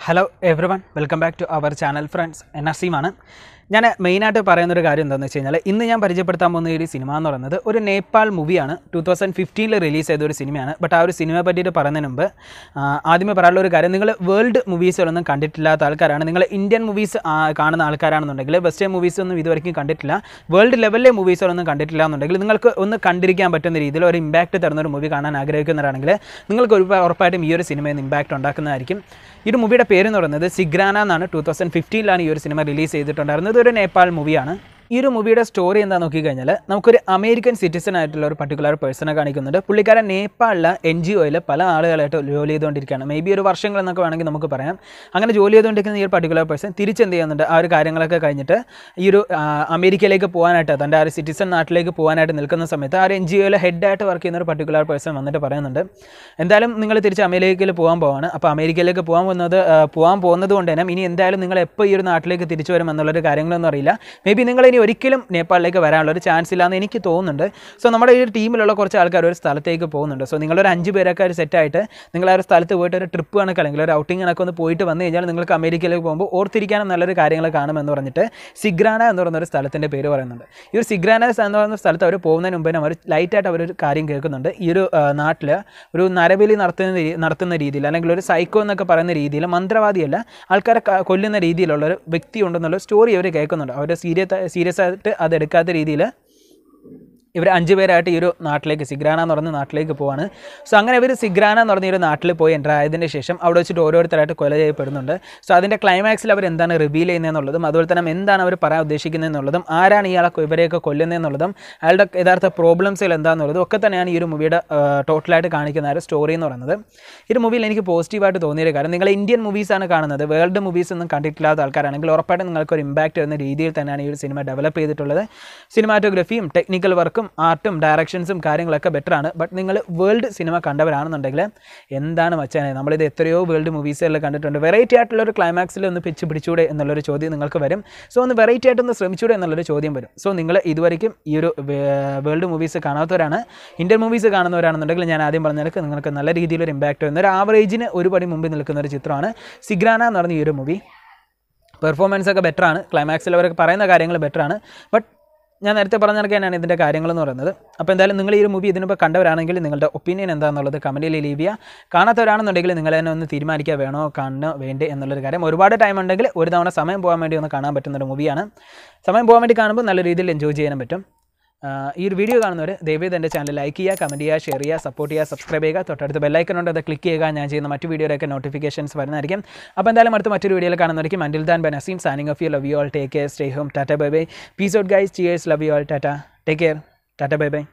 hello everyone welcome back to our channel friends N നസീമാണ് ഞാൻ മെയിനായിട്ട് പറയുന്നൊരു കാര്യം എന്താണെന്ന് വെച്ച് കഴിഞ്ഞാൽ ഇന്ന് ഞാൻ പരിചയപ്പെടുത്താൻ പോകുന്ന ഈ ഒരു സിനിമ എന്ന് പറയുന്നത് ഒരു നേപ്പാൾ മൂവിയാണ് ടു തൗസൻഡ് ഫിഫ്റ്റീനിൽ റിലീസ് ചെയ്ത ഒരു സിനിമയാണ് ബട്ട് ആ ഒരു സിനിമയെ പറ്റിയിട്ട് പറയുന്നതിന് മുമ്പ് ആ, ആദ്യമേ പറയാനുള്ള ഒരു കാര്യം നിങ്ങൾ വേൾഡ് മൂവീസുകളൊന്നും കണ്ടിട്ടില്ലാത്ത ആൾക്കാരാണ് നിങ്ങൾ ഇന്ത്യൻ മൂവീസ് കാണുന്ന ആൾക്കാരാണെന്നുണ്ടെങ്കിൽ വെസ്റ്റേൺ മൂവീസ് ഒന്നും ഇതുവരെയ്ക്കും കണ്ടിട്ടില്ല വേൾഡ് ലെവലിലെ മൂവീസുകളൊന്നും കണ്ടിട്ടില്ല എന്നുണ്ടെങ്കിൽ നിങ്ങൾക്ക് ഒന്ന് കണ്ടിരിക്കാൻ പറ്റുന്ന രീതിയിൽ ഒരു ഇമ്പാക്റ്റ് തരുന്ന ഒരു മൂവി കാണാൻ ആഗ്രഹിക്കുന്നവരാണെങ്കിൽ നിങ്ങൾക്ക് ഒരു ഉറപ്പായിട്ടും ഈ ഒരു സിനിമയിൽ നിന്ന് ഇമ്പാക്റ്റ് ഉണ്ടാക്കുന്നതായിരിക്കും ഈ ഒരു മൂവിയുടെ പേര് എന്ന് പറയുന്നത് സിഗ്രാന എന്നാണ് ടു തൗസൻഡ് ഫിഫ്റ്റീനിലാണ് ഈ ഒരു സിനിമ റിലീസ് ചെയ്തിട്ടുണ്ടായിരുന്നത് ഇതൊരു നേപ്പാൾ മൂവിയാണ് ഈ ഒരു മൂവിയുടെ സ്റ്റോറി എന്താ നോക്കിക്കഴിഞ്ഞാൽ നമുക്കൊരു അമേരിക്കൻ സിറ്റിസൺ ആയിട്ടുള്ള ഒരു പർട്ടിക്കുലർ പേഴ്സണെ കാണിക്കുന്നുണ്ട് പുള്ളിക്കാരൻ നേപ്പാളിലെ എൻ ജി ഒയിൽ പല ആളുകളായിട്ട് ജോലി ചെയ്തുകൊണ്ടിരിക്കുകയാണ് മേ ബി ഒരു വർഷങ്ങൾ എന്നൊക്കെ വേണമെങ്കിൽ നമുക്ക് പറയാം അങ്ങനെ ജോലി ചെയ്തുകൊണ്ടിരിക്കുന്ന ഈ ഒരു പർട്ടിക്കുലർ പേഴ്സൺ തിരിച്ചെന്ത് ചെയ്യുന്നുണ്ട് ആ ഒരു കാര്യങ്ങളൊക്കെ കഴിഞ്ഞിട്ട് ഈ ഒരു ആ, അമേരിക്കയിലേക്ക് പോകാനായിട്ട് തൻ്റെ ആ ഒരു സിറ്റിസൺ നാട്ടിലേക്ക് പോകാനായിട്ട് നിൽക്കുന്ന സമയത്ത് ആ ഒരു എൻ ജി ഒയിൽ ഹെഡായിട്ട് വർക്ക് ചെയ്യുന്ന ഒരു പർട്ടിക്കുലർ പേഴ്സൺ വന്നിട്ട് പറയുന്നുണ്ട് എന്തായാലും നിങ്ങൾ തിരിച്ച് അമേരിക്കയിൽ പോകാൻ പോവാണ് അപ്പോൾ അമേരിക്കയിലേക്ക് പോകാൻ പോകുന്നത് ആ, പോകാൻ പോകുന്നത് കൊണ്ട് തന്നെ ഇനി എന്തായാലും നിങ്ങൾ എപ്പോൾ ഈ ഒരു നാട്ടിലേക്ക് തിരിച്ചു വരും എന്നുള്ളൊരു കാര്യങ്ങളൊന്നും അറിയില്ല മേ ബി നിങ്ങൾ ഇനി ഒരിക്കലും നേപ്പാളിലേക്ക് വരാനുള്ള ഒരു ചാൻസ് ഇല്ലാന്ന് എനിക്ക് തോന്നുന്നുണ്ട് സോ നമ്മുടെ ഈ ഒരു ടീമിലുള്ള കുറച്ച് ആൾക്കാർ ഒരു സ്ഥലത്തേക്ക് പോകുന്നുണ്ട് സോ നിങ്ങളൊരു അഞ്ച് പേരൊക്കെ ഒരു സെറ്റായിട്ട് നിങ്ങൾ ആ ഒരു സ്ഥലത്ത് പോയിട്ട് ഒരു ട്രിപ്പ് കണക്ക് അല്ലെങ്കിൽ ഒരു ഔട്ടിംഗ് കണക്ക് ഒന്ന് പോയിട്ട് വന്നു കഴിഞ്ഞാൽ നിങ്ങൾക്ക് അമേരിക്കയിലേക്ക് പോകുമ്പോൾ ഓർത്തിരിക്കാനും നല്ലൊരു കാര്യങ്ങൾ കാണുമെന്ന് പറഞ്ഞിട്ട് സിഗ്രാന എന്ന് പറയുന്ന ഒരു സ്ഥലത്തിൻ്റെ പേര് പറയുന്നുണ്ട് ഈ ഒരു സിഗ്രാന എന്ന് പറയുന്ന സ്ഥലത്ത് അവർ പോകുന്നതിന് മുമ്പേ അവർ ലൈറ്റായിട്ട് അവരൊരു കാര്യം കേൾക്കുന്നുണ്ട് ഈ ഒരു നാട്ടിൽ ഒരു നരബലി നടത്തുന്ന രീ- നടത്തുന്ന രീതിയിൽ അല്ലെങ്കിൽ ഒരു സൈക്കോ എന്നൊക്കെ പറയുന്ന രീതിയിൽ മന്ത്രവാദിയല്ല ആൾക്കാരെ ക- കൊല്ലുന്ന രീതിയിലുള്ള ഒരു വ്യക്തി ഉണ്ടെന്നുള്ള സ്റ്റോറി അവർ കേൾക്കുന്നുണ്ട് അവർ സീരിയസ് സീരിയസ് ആയിട്ട് അത് എടുക്കാത്ത രീതിയിൽ ഇവർ അഞ്ച് പേരായിട്ട് ഈ ഒരു നാട്ടിലേക്ക് സിഗ്രാന എന്ന് പറഞ്ഞ നാട്ടിലേക്ക് പോവാണ് സോ അങ്ങനെ ഇവർ സിഗ്രാന എന്ന് പറഞ്ഞ ഈ ഒരു നാട്ടിൽ പോയി എൻ്റർ ആയതിന് ശേഷം അവിടെ വെച്ചിട്ട് ഓരോരുത്തരായിട്ട് കൊല ചെയ്യപ്പെടുന്നുണ്ട് സോ അതിൻ്റെ ക്ലൈമാക്സിൽ അവർ എന്താണ് റിവീൽ ചെയ്യുന്നതെന്നുള്ളതും അതുപോലെ തന്നെ എന്താണ് അവർ പറയാൻ ഉദ്ദേശിക്കുന്നതെന്നുള്ളതും ആരാണ് ഇയാളെ കൊ- ഇവരെയൊക്കെ കൊല്ലുന്നതെന്നുള്ളതും അയാളുടെ യഥാർത്ഥ പ്രോബ്ലംസുകൾ എന്താണെന്നുള്ളതും ഒക്കെ തന്നെയാണ് ഈ ഒരു മൂവിയുടെ ടോട്ടലായിട്ട് കാണിക്കുന്ന ആ ഒരു സ്റ്റോറി എന്ന് പറയുന്നത് ഈ ഒരു മൂവിയിൽ എനിക്ക് പോസിറ്റീവായിട്ട് തോന്നിയൊരു കാര്യം നിങ്ങൾ ഇന്ത്യൻ മൂവീസാണ് കാണുന്നത് വേൾഡ് മൂവീസ് ഒന്നും കണ്ടിട്ടില്ലാത്ത ആൾക്കാരാണെങ്കിൽ ഉറപ്പായിട്ടും നിങ്ങൾക്ക് ഒരു ഇമ്പാക്റ്റ് വരുന്ന രീതിയിൽ തന്നെയാണ് ഈ ഒരു സിനിമ ഡെവലപ്പ് ചെയ്തിട്ടുള്ളത് സിനിമാറ്റോഗ്രഫിയും ടെക്നിക്കൽ വർക്കും ആർട്ടും ഡയറക്ഷൻസും കാര്യങ്ങളൊക്കെ ബെറ്ററാണ് ബട്ട് നിങ്ങൾ വേൾഡ് സിനിമ കണ്ടവരാണെന്നുണ്ടെങ്കിൽ എന്താണ് മച്ചാനെ നമ്മളിത് എത്രയോ വേൾഡ് മൂവീസുകളിൽ കണ്ടിട്ടുണ്ട് വെറൈറ്റി ആയിട്ടുള്ള ഒരു ക്ലൈമാക്സിൽ ഒന്ന് പിച്ച് പിടിച്ചൂടെ എന്നുള്ളൊരു ചോദ്യം നിങ്ങൾക്ക് വരും സോ ഒന്ന് വെറൈറ്റി ആയിട്ടൊന്ന് ശ്രമിച്ചൂടെ എന്നുള്ളൊരു ചോദ്യം വരും സോ നിങ്ങൾ ഇതുവരെയും ഈ ഒരു വേൾഡ് മൂവീസ് കാണാത്തവരാണ് ഇന്ത്യൻ മൂവീസ് കാണുന്നവരാണെന്നുണ്ടെങ്കിൽ ഞാൻ ആദ്യം പറഞ്ഞ കണക്ക് നിങ്ങൾക്ക് നല്ല രീതിയിലൊരു ഇമ്പാക്റ്റ് വരുന്ന ഒരു ആവറേജിന് ഒരു പടി മുമ്പിൽ നിൽക്കുന്ന ഒരു ചിത്രമാണ് സിഗ്രാന എന്ന് പറഞ്ഞ ഈ ഒരു മൂവി പെർഫോമൻസ് ഒക്കെ ബെറ്ററാണ് ക്ലൈമാക്സിൽ അവരൊക്കെ പറയുന്ന കാര്യങ്ങൾ ബെറ്ററാണ് ബട്ട് ഞാൻ നേരത്തെ പറഞ്ഞ കണക്കാണ് ഇതിൻ്റെ കാര്യങ്ങളെന്ന് പറയുന്നത് അപ്പോൾ എന്തായാലും നിങ്ങൾ ഈ ഒരു മൂവി ഇതിനിപ്പോൾ കണ്ടവരാണെങ്കിൽ നിങ്ങളുടെ ഒപ്പീനിയൻ എന്താണെന്നുള്ളത് കമൻറ്റിൽ ലീവ് ചെയ്യുക കാണാത്തവരാണെന്നുണ്ടെങ്കിൽ നിങ്ങൾ തന്നെ ഒന്ന് തീരുമാനിക്കുക വേണോ കാണണോ വേണ്ടേ എന്നുള്ളൊരു കാര്യം ഒരുപാട് ടൈം ഉണ്ടെങ്കിൽ ഒരു തവണ സമയം പോകാൻ വേണ്ടി ഒന്ന് കാണാൻ പറ്റുന്ന ഒരു മൂവിയാണ് സമയം പോകാൻ വേണ്ടി കാണുമ്പോൾ നല്ല രീതിയിൽ എൻജോയ് ചെയ്യാനും പറ്റും ആഹ് ഈ ഒരു വീഡിയോ കാണുന്നവർ ദയവേത് എൻ്റെ ചാനൽ ലൈക്ക് ചെയ്യുക കമൻറ്റ് ചെയ്യുക ഷെയർ ചെയ്യുക സപ്പോർട്ട് ചെയ്യുക സബ്സ്ക്രൈബ് ചെയ്യുക തൊട്ടടുത്ത് ബെല്ലൈക്കൺ ഉണ്ട് അത് ക്ലിക്ക് ചെയ്യുക ഞാൻ ചെയ്യുന്ന മറ്റു വീഡിയോയിലൊക്കെ നോട്ടിഫിക്കേഷൻസ് വരുന്നതായിരിക്കും അപ്പോൾ എന്തായാലും അടുത്ത മറ്റൊരു വീഡിയോയിൽ കാണുന്നതായിരിക്കും അൻഡിൽ ദാൻ ബൻ Azeem signing off you love you all take care stay home tata bye bye peace out guys cheers love you all tata take care tata bye by